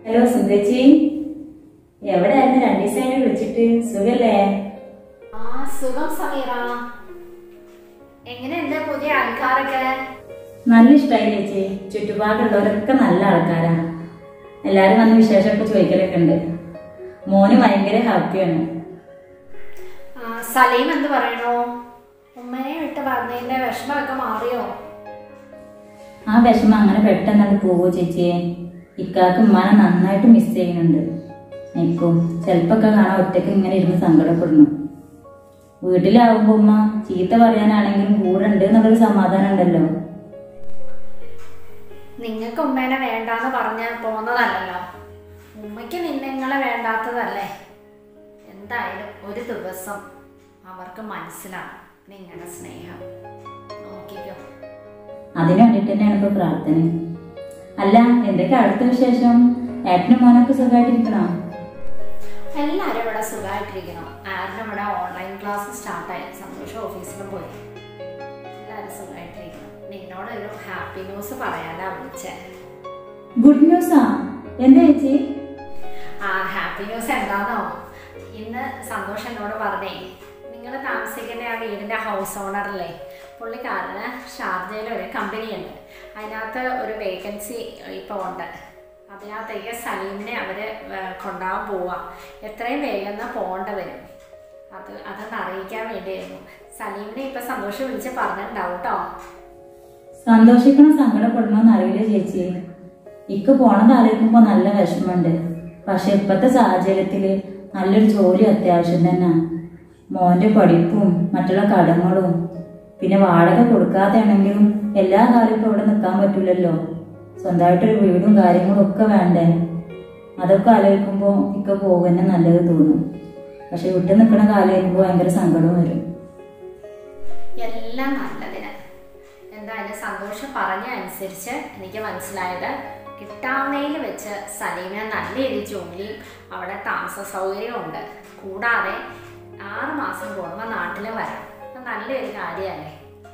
Hello സുന്ദച്ചി എവിടെയായിരുന്നു രണ്ടു ദിവസമായിട്ട് വിളിച്ചിട്ട് സുഖല്ലേ ആ സുഖം സമീറ എങ്ങനെയുണ്ട് പുതിയ ആൾക്കാരൊക്കെ നല്ല ഇഷ്ടമായി ചേച്ചി ചുറ്റുപാടുള്ളവരൊക്കെ നല്ല ആൾക്കാരാ എല്ലാരും വന്ന് വിശേഷമൊക്കെ ചോദിക്കലൊക്കെ ഉണ്ട് മോന് ഭയങ്കര ഹാപ്പിയാണ് ആ, സലീം എന്ത് പറയണു ഉമ്മനെ വിട്ട് പറഞ്ഞതിന്റെ വിഷമമൊക്കെ മാറിയോ ആ വിഷമം അങ്ങനെ പെട്ടെന്ന് അത് പോവോ ചേച്ചിയെ ഇക്കാക്ക് ഉമ്മാനെ നന്നായിട്ട് മിസ് ചെയ്യുന്നുണ്ട് എനിക്കും ചിലപ്പൊക്കെ കാണാൻ ഒറ്റയ്ക്ക് ഇങ്ങനെ ഇരുന്ന് സങ്കടപ്പെടുന്നു വീട്ടിലാവുമ്പോ ഉമ്മ ചീത്ത പറയാനാണെങ്കിലും കൂടെ ഉണ്ട് എന്നുള്ളൊരു സമാധാനം ഉണ്ടല്ലോ നിങ്ങൾക്ക് ഉമ്മേനെ വേണ്ടാന്ന് പറഞ്ഞ് പോന്നതല്ലല്ലോ ഉമ്മയ്ക്ക് നിങ്ങളെ വേണ്ടാത്തതല്ലേ എന്തായാലും ഒരു ദിവസം അവർക്ക് മനസ്സിലാവും നിങ്ങളുടെ സ്നേഹം നോക്കിക്കോ അതിനു വേണ്ടിട്ട് തന്നെയാണ് ഇപ്പൊ പ്രാർത്ഥന അല്ല എന്തൊക്കെ അടുത്ത വിശേഷം ഏട്ടനും മോനൊക്കെ സുഖമായിട്ടിരിക്കണോ എല്ലാവരും ഇവിടെ സുഖമായിട്ടിരിക്കണം ആരും ഇവിടെ ഓൺലൈൻ ക്ലാസ് സ്റ്റാർട്ടായി സന്തോഷം ഓഫീസിലും പോയി എല്ലാവരും സുഖമായിട്ടിരിക്കണം നിന്നോട് ഒരു ഹാപ്പി ന്യൂസ് പറയാനാ വിളിച്ചേ ഗുഡ് ന്യൂസാ എന്താ ചേച്ചി ആ ഹാപ്പി ന്യൂസ് എന്താണോ ഇന്ന് സന്തോഷം എന്നോട് പറഞ്ഞേ നിങ്ങൾ താമസിക്കുന്ന ആ വീടിൻ്റെ ഹൗസ് ഓണറല്ലേ പുള്ളിക്കാരന് ഷാർജയിൽ ഒരു കമ്പനി ഉണ്ട് അതിനകത്ത് ഒരു വേക്കൻസി ഇപ്പോൾ ഉണ്ട് അതിനകത്തേക്ക് സലീമിനെ അവർ കൊണ്ടുപോകാൻ പോവാം എത്രയും വേഗം പോകേണ്ട വരും അത് അതൊന്ന് അറിയിക്കാൻ വേണ്ടിയായിരുന്നു സലീമിനെ ഇപ്പം സന്തോഷം വിളിച്ച് പറഞ്ഞിട്ടുണ്ടാവും കേട്ടോ സന്തോഷിക്കണോ സങ്കടപ്പെടണോന്ന് അറിയില്ല ചേച്ചി ഇക്ക് പോണത് ആലോചിക്കുമ്പോ നല്ല വിഷമമുണ്ട് പക്ഷെ ഇപ്പത്തെ സാഹചര്യത്തില് നല്ലൊരു ജോലി അത്യാവശ്യം തന്നെ മോന്റെ പഠിപ്പും മറ്റുള്ള കടങ്ങളും പിന്നെ വാടക കൊടുക്കാതെ ആണെങ്കിലും എല്ലാ കാലവും ഇപ്പൊ ഇവിടെ നിൽക്കാൻ പറ്റൂലല്ലോ സ്വന്തമായിട്ടൊരു വീടും കാര്യങ്ങളും ഒക്കെ വേണ്ടേ അതൊക്കെ ആലോചിക്കുമ്പോ ഇക്ക പോകുന്നെ നല്ലത് തോന്നും പക്ഷെ വിട്ടു നിൽക്കണ കാലമായിരിക്കുമ്പോ ഭയങ്കര സങ്കടവും വരും എല്ലാം നല്ലതിന് എന്തായാലും സന്തോഷം പറഞ്ഞ അനുസരിച്ച് എനിക്ക് മനസ്സിലായത് കിട്ടാവുന്നതിൽ വെച്ച് സലീമിന് നല്ല ഒരു ജോലിയും അവിടെ താമസ സൗകര്യവും ഉണ്ട് കൂടാതെ ആറ് മാസം കൂടുമ്പോൾ നാട്ടിൽ വരാം അത് നല്ലൊരു കാര്യമല്ലേ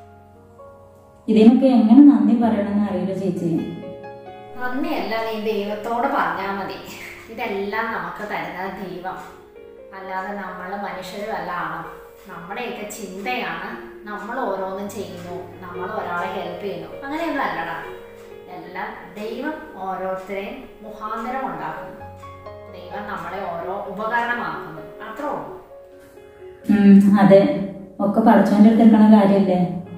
ഇതിനൊക്കെ എങ്ങനെ നന്ദി പറയണമെന്ന് അറിയില്ല ചേച്ചി നന്ദിയല്ല നീ ദൈവത്തോട് പറഞ്ഞാൽ മതി ഇതെല്ലാം നമുക്ക് തരുന്നത് ദൈവം അല്ലാതെ നമ്മൾ മനുഷ്യരും അല്ല ആണോ നമ്മുടെയൊക്കെ ചിന്തയാണ് നമ്മൾ ഓരോന്നും ചെയ്യുന്നു നമ്മൾ ഒരാളെ ഹെൽപ്പ് ചെയ്യുന്നു അങ്ങനെയൊന്നും അല്ലടാ എല്ലാം ദൈവം ഓരോരുത്തരെയും മുഖാന്തരം ഉണ്ടാക്കുന്നു ദൈവം നമ്മളെ ഓരോ ഉപകരണമാക്കുന്നു അത്രേ ഉള്ളൂ ഉം, അതെ ഒക്കെ പഠിച്ചോന്റെ അടുത്ത് എടുക്കണ കാര്യല്ലേ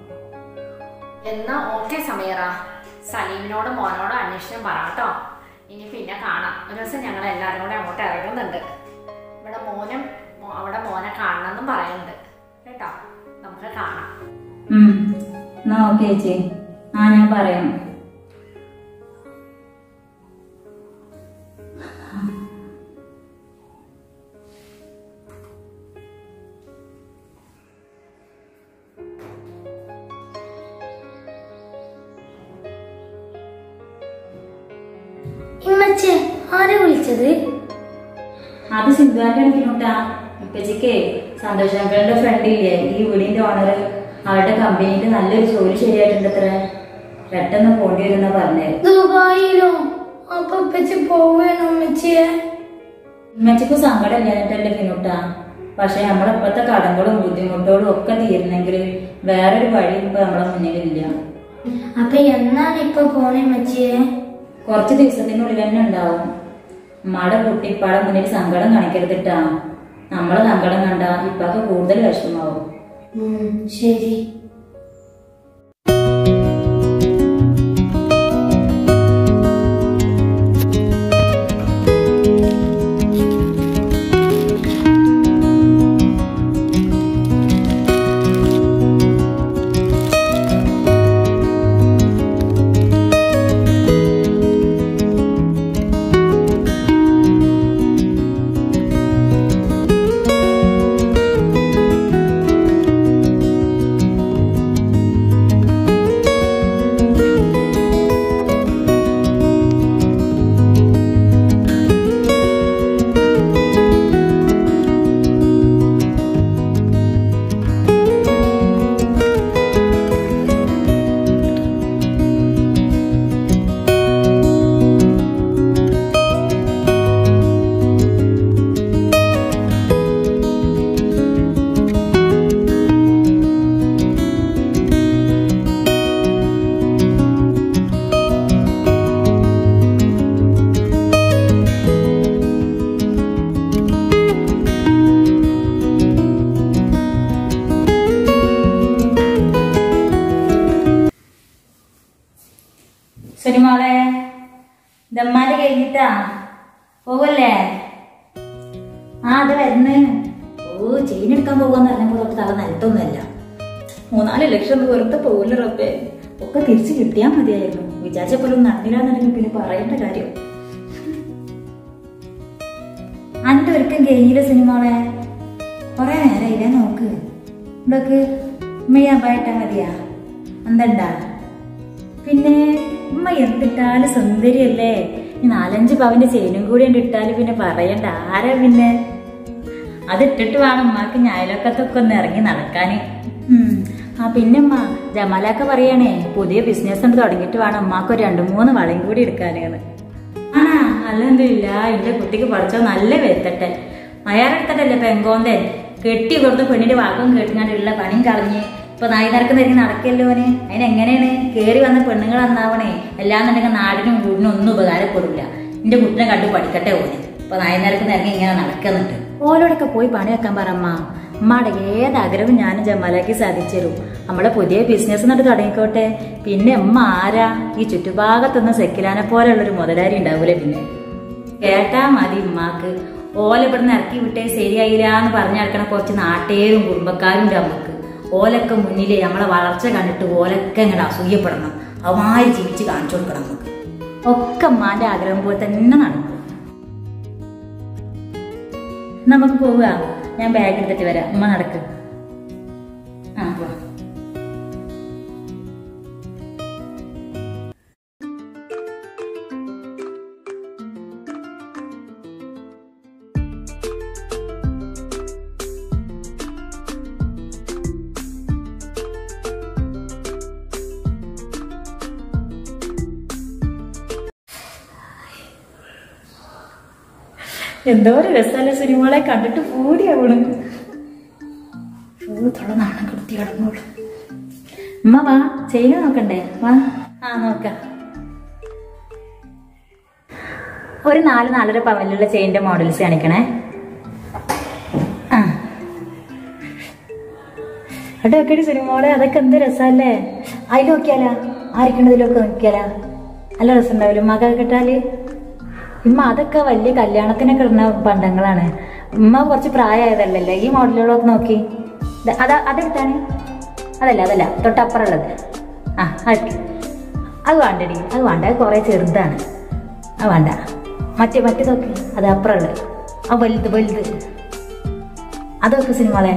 എന്നാ ഓക്കെ സമീറ സലീമിനോട് മോനോട് അന്വേഷണം പറ കേട്ടോ ഇനി പിന്നെ കാണാം ഒരു ദിവസം ഞങ്ങൾ എല്ലാവരും കൂടെ അങ്ങോട്ട് ഇറങ്ങുന്നുണ്ട് ഇവിടെ മോനും മോ- അവിടെ മോനെ കാണണമെന്നും പറയുന്നുണ്ട് കേട്ടോ നമുക്ക് കാണാം ഉം, എന്നാ ഓക്കെ ചേച്ചി ആ ഞാൻ പറയാം ഇമ്മച്ചേ ആരെ വിളിച്ചത് അത് സിന്ധുവാന്റെ കണക്കിനോട്ടാ ഇപ്പച്ചിക്കേ സന്തോഷ് അങ്കിളുടെ ഫ്രണ്ട് ഇല്ലേ ഈ വീടിന്റെ ഓണർ അവരുടെ കമ്പനിയിൽ നല്ലൊരു ജോലി ശരിയായിട്ടുണ്ട് അത്ര പെട്ടെന്ന് പോണ്ടി വരുന്ന പറഞ്ഞേ ദുബായിലോ അപ്പൊ ഇപ്പച്ചി പോവേണോ അമ്മച്ചിയെ ഉമ്മച്ചിക്ക് സങ്കടം ഇല്ലാഞ്ഞിട്ടല്ലേ ഫിനുട്ടാ പക്ഷെ നമ്മളിപ്പോഴത്തെ കടങ്ങളും ബുദ്ധിമുട്ടുകളും ഒക്കെ തീരുന്നെങ്കിൽ വേറൊരു വഴി ഇപ്പൊ നമ്മളെ മുന്നിലില്ല അപ്പൊ എന്നാണ് ഇപ്പൊ പോണേ അമ്മച്ചിയെ കുറച്ച് ദിവസത്തിനുള്ളിൽ തന്നെ ഉണ്ടാവും ഉമ്മാടെ കുട്ടി ഇപ്പാടെ മുന്നിൽ സങ്കടം കാണിക്കരുതിട്ടാ നമ്മളെ സങ്കടം കണ്ട ഇപ്പൊക്കെ കൂടുതൽ വിഷമാവും ഉം, ശരി ആ കഴിഞ്ഞിട്ടാ പോവല്ലേ ആ അത് വരുന്ന് ഓ ചെയിൻ എടുക്കാൻ പോകാന്ന് പറഞ്ഞപ്പോൾ തൊട്ട് തല നിലത്തൊന്നുമല്ല മൂന്നാല് ലക്ഷം ഒന്നും വെറുതെ പോകില്ല റബ്ബേ ഒക്കെ തിരിച്ചു കിട്ടിയാൽ മതിയായിരുന്നു വിചാരിച്ചപ്പോഴും നടന്നില്ലാന്നുണ്ടെങ്കിൽ പിന്നെ പറയേണ്ട കാര്യം അന്റെ ഒരുക്കം കഴിഞ്ഞില്ല സിനിമകളെ കൊറേ നേരമില്ലേ നോക്ക് ഇതൊക്കെ ഉമ്മയാ പായിട്ടാ മതിയാ എന്തണ്ടാ പിന്നെ ഉമ്മ എന്തിട്ടാലും സുന്ദരിയല്ലേ ഈ നാലഞ്ച് പവന്റെ ചെയിനും കൂടി ഉണ്ട് ഇട്ടാല് പിന്നെ പറയണ്ട ആരാ പിന്നെ അതിട്ടിട്ട് വേണം ഉമ്മാക്ക് ഞായലൊക്കത്തൊക്കെ ഒന്ന് ഇറങ്ങി നടക്കാന് ഉം. ആ പിന്നെ ഉമ്മ ജമാലൊക്കെ പറയണേ പുതിയ ബിസിനസ് ഉണ്ട് തുടങ്ങിയിട്ട് വേണം ഉമ്മാക്ക് ഒരു രണ്ടു മൂന്ന് വളയും കൂടി എടുക്കാനേന്ന് ആ അല്ലെന്തില്ല എന്റെ കുട്ടിക്ക് പഠിച്ചോ നല്ല വെത്തട്ടെ അയാളെടുത്തിട്ടല്ലേ പെങ്കോന്തൻ കെട്ടി കൊടുത്ത പെണ്ണിന്റെ വാക്കും കേട്ടുകൊണ്ടുള്ള പണിയും കളഞ്ഞ് ഇപ്പൊ നായി നടക്കുന്നതിന് നടക്കല്ലോ അവന് അതിനെങ്ങനെയാണ് കേറി വന്ന പെണ്ണുങ്ങൾ നന്നാവണേ എല്ലാന്നുണ്ടെങ്കിൽ നാടിനും വീടിനും ഒന്നും ഉപകാരപ്പെടില്ല എന്റെ കുട്ടിനെ കണ്ടു പഠിക്കട്ടെ ഓന് ഇപ്പൊ നായി നടക്കുന്ന ഇറങ്ങി ഇങ്ങനെ നടക്കുന്നുണ്ട് ഓലോടൊക്കെ പോയി പണി വെക്കാൻ പറമ്മ അമ്മയുടെ ഏത് ആഗ്രഹവും ഞാനും ജമാലാക്കി സാധിച്ചു തരും നമ്മളെ പുതിയ ബിസിനസ് എന്നിട്ട് തുടങ്ങിക്കോട്ടെ പിന്നെ അമ്മ ആരാ ഈ ചുറ്റുഭാഗത്തുനിന്ന് സെക്കിലാനെ പോലെയുള്ളൊരു മുതലാരി ഉണ്ടാവൂലേ പിന്നെ കേട്ടാ മതി ഉമ്മാക്ക് ഓല ഇവിടുന്ന് ഇറക്കി വിട്ടേ ശരിയായില്ല എന്ന് പറഞ്ഞു നടക്കണ കുറച്ച് നാട്ടേരും കുടുംബക്കാരും ഉണ്ട് നമുക്ക് ഓലൊക്കെ മുന്നിലേ നമ്മളെ വളർച്ച കണ്ടിട്ട് ഓലൊക്കെ ഇങ്ങനെ അസൂയപ്പെടണം അവമാരി ജീവിച്ച് കാണിച്ചു കൊടുക്കണം നമുക്ക് ഒക്കെ അമ്മാന്റെ ആഗ്രഹം പോലെ തന്നെ നടക്കും നമുക്ക് പോവുക ഞാൻ ബാഗ് എടുത്തിട്ട് വരാം ഉമ്മ നടക്ക് ആ പോവാം എന്തോ ഒരു രസമല്ല സിനിമകളെ കണ്ടിട്ട് പൂടിയാവണ് തൊള്ള നാണം കെടുത്തി കിടന്നോളൂ ഉമ്മ വാ ചെയിന് നോക്കണ്ടേ വാ ആ നോക്കാം ഒരു നാല് നാലര പവനിലുള്ള ചെയിൻ്റെ മോഡൽസ് കാണിക്കണേ ആ അവിടെ നോക്കിയിട്ട് സിനിമകളെ അതൊക്കെ എന്ത് രസമല്ലേ അതിൽ നോക്കിയാലാ ആയിരിക്കണതിലൊക്കെ നോക്കിയാലാ നല്ല രസം ഉണ്ടാവില്ല മക കേട്ടാല് ഉമ്മ അതൊക്കെ വലിയ കല്യാണത്തിനൊക്കെ ഇടുന്ന പണ്ടങ്ങളാണ് ഉമ്മ കുറച്ച് പ്രായമായതല്ലല്ലേ ഈ മോഡലുകളൊക്കെ നോക്കി ദ- അതാ അതെടുത്താണ് അതല്ല അതല്ല തൊട്ടപ്പുറമുള്ളത് ആ അത് അത് വേണ്ടടി അത് വേണ്ട അത് കുറേ ചെറുതാണ് അത് വേണ്ട മറ്റേ മറ്റേ നോക്കി അത് അപ്പുറമുള്ളത് ആ വലുത് വലുത് അതൊക്കെ സിനിമകളെ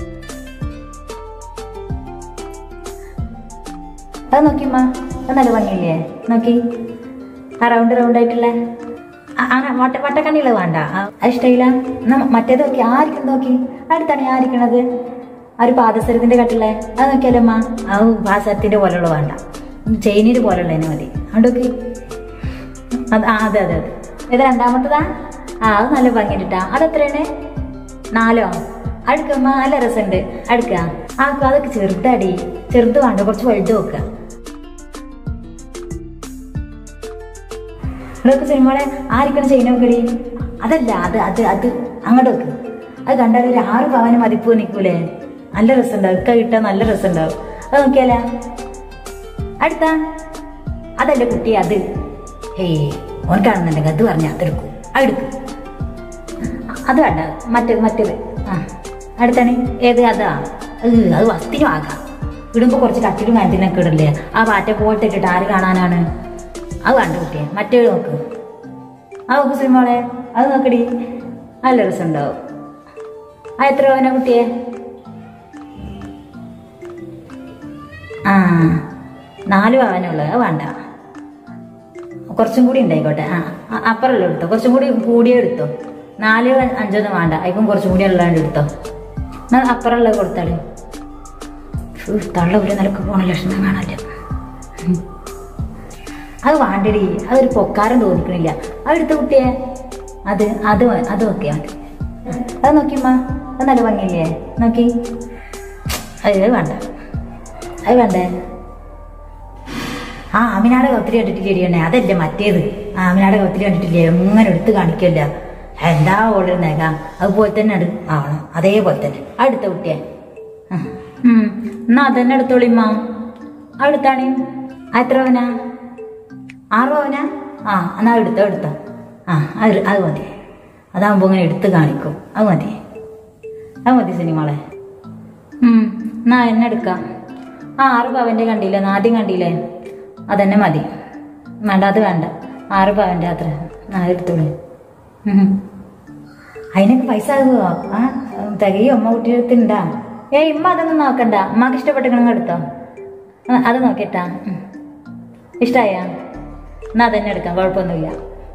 അത് നോക്കിയമ്മ അത് നല്ല ഭംഗിയില്ലേ നോക്കി ആ റൗണ്ട് റൗണ്ട് ആയിട്ടുള്ള ആ, ആ, വട്ട വട്ടക്കണ്ണിയുള്ളത് വേണ്ട ആ, അത് ഇഷ്ടമില്ല എന്നാ മറ്റേത് നോക്കി ആയിരിക്കും നോക്കി അടുത്താണ് ആയിരിക്കണത് ആ ഒരു പാദസരത്തിന്റെ കട്ടിലെ അത് നോക്കിയാലോ അമ്മ ആ പാദസരത്തിന്റെ പോലുള്ള വേണ്ട ചെയിനിന്റെ പോലുള്ള തന്നെ മതി അവിടെ നോക്കി അത് ആ അതെ അതെ അതെ ഇത് രണ്ടാമത്തതാ ആ അത് നല്ല ഭംഗിയിട്ടാ അത് എത്രയാണ് നാലോ അടുക്കമ്മ നല്ല രസമുണ്ട് അടുക്ക ആ അതൊക്കെ ചെറുതടി ചെറുത് വേണ്ട കുറച്ച് വലുത് നോക്കുക ഇവിടെയൊക്കെ സിനിമകളെ ആരിക്കണം ചെയ്യുന്ന നോക്കടി അതല്ല അത് അത് അത് അങ്ങോട്ട് വെക്ക് അത് കണ്ടാൽ ഒരു ആറ് പവന് മതിപ്പ് നിൽക്കൂലേ നല്ല രസമുണ്ടാവും ഒക്കെ കിട്ടാൻ നല്ല രസമുണ്ടാവും അത് നോക്കിയാലാ അടുത്ത അതല്ല കുട്ടി അത് ഏയ് ഓൻ കാണുന്നുണ്ടെങ്കിൽ അത് പറഞ്ഞ അതെടുക്കും അതെടുക്കും അത് വേണ്ട മറ്റേത് മറ്റേത് ആ അടുത്താണ് ഏത് അതാ ഏ, അത് വസ്തിനും ആകാം ഇടുമ്പോൾ കുറച്ച് കട്ടിലും കാര്യത്തിനൊക്കെ ഇടില്ലേ ആ പാറ്റ പോയിട്ട് ഇട്ടിട്ട് ആര് കാണാനാണ് അത് വേണ്ട കുട്ടിയെ മറ്റേ നോക്ക് ആ നോക്ക് സിനിമകളെ അത് നോക്കടി നല്ല രസമുണ്ടാവും ആ എത്ര രൂപ കുട്ടിയെ ആ നാല് പവനുള്ളത് അത് വേണ്ട കുറച്ചും കൂടി ഉണ്ടായിക്കോട്ടെ ആ ആ, അപ്പുറമുള്ള എടുത്തോ കുറച്ചും കൂടി കൂടിയേ എടുത്തോ നാല് അഞ്ചൊന്നും വേണ്ട ഇപ്പം കുറച്ചും കൂടി ഉള്ളതാണ്ട് എടുത്തോ എന്നാ അപ്പുറമുള്ളത് കൊടുത്താളി ഫു, തള്ള ഒരു നിലക്ക് പോണ ലക്ഷണം കാണാല്ല ഉം. അത് വേണ്ടടി അതൊരു പൊക്കാരം തോന്നിക്കണില്ല അത് എടുത്ത കുട്ടിയെ അത് അത് മ- അത് നോക്കിയാ മതി അത് നോക്കിയമ്മ അത് നല്ല ഭംഗിയില്ലേ നോക്കി അത് വേണ്ട അത് വേണ്ടേ ആ ആമിനാടെ കൗത്തിരി കണ്ടിട്ടില്ലേ എണ്ണേ അതല്ലേ മറ്റേത് ആ ആമിനാടെ കൗത്തിരി കണ്ടിട്ടില്ലേ ഇങ്ങനെ എടുത്ത് കാണിക്കല്ല എന്താ ഓർഡർ നേകാം അതുപോലെ തന്നെ എടു ആവണം അതേപോലെ തന്നെ അടുത്ത കുട്ടിയെ ആ, ഉം. എന്നാ അതന്നെ എടുത്തോളിമ്മ അടുത്താണ് എത്ര പവനാ ആറ് പവനാ ആ എന്നാ എടുത്തോ എടുത്തോ ആ അത് അത് മതി അതാകുമ്പോൾ ഇങ്ങനെ എടുത്ത് കാണിക്കും അത് മതി അത് മതി സിനിമളെ ഉം, എന്നാ എന്നെ എടുക്കാം ആ ആറ് പവൻ്റെ കണ്ടില്ലേ എന്നാ ആദ്യം കണ്ടില്ലേ അതന്നെ മതി വേണ്ട അത് വേണ്ട ആറ് പവൻ്റെ അത്ര ആ എടുത്തോളൂ ഉം. അതിനൊക്കെ പൈസ ആകുമോ ആ തികയോ അമ്മ കുട്ടിയെടുത്തുണ്ടാ ഏയ് ഇമ്മ അതൊന്നും നോക്കണ്ട അമ്മക്ക് ഇഷ്ടപ്പെട്ടിക്കണെങ്കിൽ എടുത്തോ ആ, അത് നോക്കിട്ടാ ഇഷ്ടായ എന്നാ അതന്നെ എടുക്കാം കുഴപ്പമൊന്നുമില്ല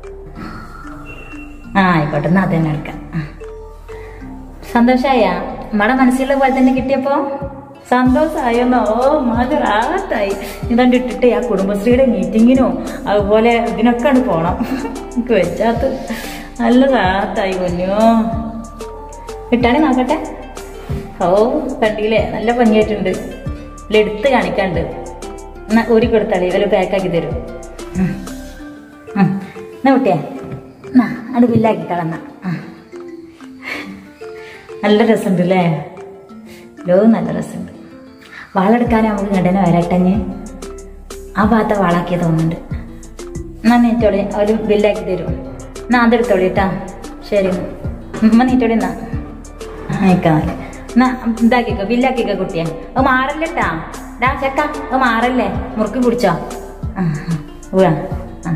ആ ആയിക്കോട്ടെ എന്നാ അതന്നെ എടുക്കാം ആ. സന്തോഷായ നമ്മടെ മനസ്സിലുള്ള പോലെ തന്നെ കിട്ടിയപ്പോ സന്തോഷമായെന്നോ ഓ മാതറാത്തായി ഇതാണ്ട് ഇട്ടിട്ട് ആ കുടുംബശ്രീയുടെ മീറ്റിങ്ങിനോ അതുപോലെ ഇതിനൊക്കെ ആണ് പോണം എനിക്ക് വെച്ചാത്ത നല്ല റാത്തായി പൊന്നോ കിട്ടാണെ നോക്കട്ടെ ഓ കണ്ടില്ലേ നല്ല ഭംഗിയായിട്ടുണ്ട് ഇതിൽ എടുത്ത് കാണിക്കാണ്ട് എന്നാ ഊരി കൊടുത്താളി ഇവര് പാക്കാക്കി തരും ഉം. ഉം. എന്നാ കുട്ടിയെ എന്നാ അത് ബില്ലാക്കി കളന്ന ആ നല്ല രസമുണ്ട് അല്ലേ ലോ നല്ല രസമുണ്ട് വാളെടുക്കാൻ നമുക്ക് കണ്ടനെ വരട്ടഞ്ഞ് ആ ഭാഗത്തെ വാളാക്കിയ തോന്നുന്നുണ്ട് എന്നാ നീറ്റോളി അവർ ബില്ലാക്കി തരും എന്നാ അതെടുത്തോളി കേട്ടാ ശരി ഉമ്മ നീറ്റോളി എന്നാ അയക്കാല്ലേ എന്നാ ഇതാക്കിക്കോ ബില്ലാക്കിക്കോ കുട്ടിയെ അത് മാറല്ലേട്ടാ ഡാ ചെക്ക അത് മാറല്ലേ മുറുക്കി പിടിച്ചോ ആ ആ, ഉവ്വ. ആ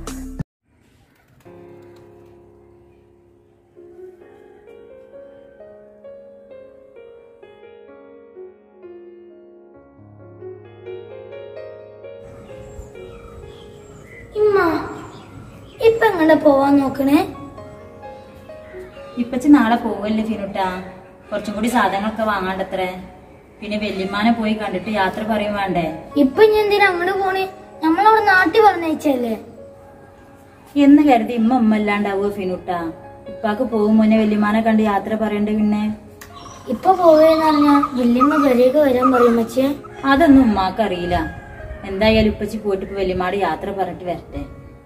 ഇമ്മ ഇപ്പൊ എങ്ങനെ പോവാൻ നോക്കണേ ഇപ്പച്ചി നാളെ പോവല്ലേ ഫിനുട്ടാ കുറച്ചും കൂടി സാധനങ്ങളൊക്കെ വാങ്ങാണ്ടത്രേ പിന്നെ വല്യമ്മാനെ പോയി കണ്ടിട്ട് യാത്ര പറയും വേണ്ടേ ഇപ്പൊ ഇനി എന്തിനാ അങ്ങോട്ട് പോണേ നമ്മളവിടെ നാട്ടിൽ പറഞ്ഞയച്ചല്ലേ എന്ന് കരുതി ഇമ്മ ഉമ്മ ഇല്ലാണ്ടാവോ ഫിനുട്ടാ ഇപ്പാക്ക് പോകും മുന്നേ വല്യമ്മാനെ കണ്ട് യാത്ര പറയണ്ടേ പിന്നെ ഇപ്പൊ പോവേന്ന് പറഞ്ഞാ വല്യമ്മ പെരേക്ക് വരാൻ പറയും മച്ചേ അതൊന്നും ഉമ്മാക്ക് അറിയില്ല എന്തായാലും ഇപ്പച്ചി പോയിട്ട് ഇപ്പൊ വല്യമ്മാട് യാത്ര പറഞ്ഞിട്ട് വരട്ടെ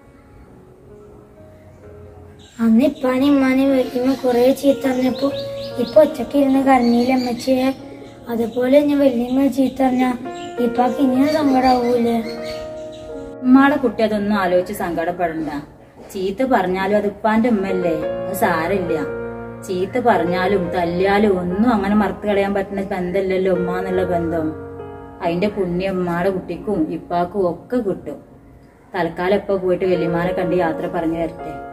അന്ന് ഇപ്പാനെ ഇമ്മാനെ വല്യമ്മ കൊറേ ചീത്ത പറഞ്ഞപ്പോ ഇപ്പൊ ഒറ്റക്ക് ഇരുന്ന് കരഞ്ഞില്ല അമ്മച്ചിയെ അതുപോലെ ഞാൻ വല്യമ്മ ചീത്ത പറഞ്ഞ ഇപ്പാക്ക് ഇനിയും സങ്കടാവൂലേ ഉമ്മാടെ കുട്ടി അതൊന്നും ആലോചിച്ച് സങ്കടപ്പെടണ്ട ചീത്ത പറഞ്ഞാലും അത് ഉപ്പാന്റെ ഉമ്മല്ലേ അത് സാരമില്ല ചീത്ത പറഞ്ഞാലും തല്ലിയാലും ഒന്നും അങ്ങനെ മറത്തു കളയാൻ പറ്റുന്ന ബന്ധമല്ലല്ലോ ഉമ്മ എന്നുള്ള ബന്ധം അതിന്റെ പുണ്യം ഉമ്മാടെ കുട്ടിക്കും ഇപ്പാക്കും ഒക്കെ കിട്ടും തൽക്കാലം എപ്പോ പോയിട്ട് വല്യമാനെ കണ്ട് യാത്ര പറഞ്ഞു വരട്ടെ